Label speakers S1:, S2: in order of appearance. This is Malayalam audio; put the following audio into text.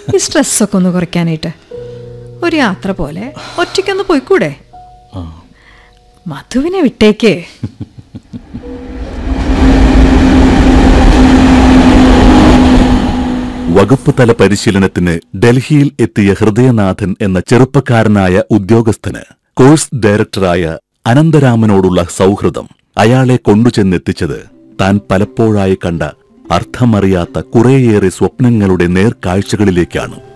S1: ഈ സ്ട്രെസ്സൊക്കെ ഒന്ന് കുറയ്ക്കാനായിട്ട് ഒരു യാത്ര പോലെ ഒറ്റയ്ക്കൊന്ന് പോയിക്കൂടെ മധുവിനെ വിട്ടേക്കേ
S2: വകുപ്പ് തല പരിശീലനത്തിന് ഡൽഹിയിൽ എത്തിയ ഹൃദയനാഥൻ എന്ന ചെറുപ്പക്കാരനായ ഉദ്യോഗസ്ഥന് കോഴ്സ് ഡയറക്ടറായ അനന്തരാമനോടുള്ള സൗഹൃദം അയാളെ കൊണ്ടുചെന്നെത്തിച്ചത് താൻ പലപ്പോഴായി കണ്ട അർത്ഥമറിയാത്ത കുറേയേറെ സ്വപ്നങ്ങളുടെ നേർക്കാഴ്ചകളിലേക്കാണ്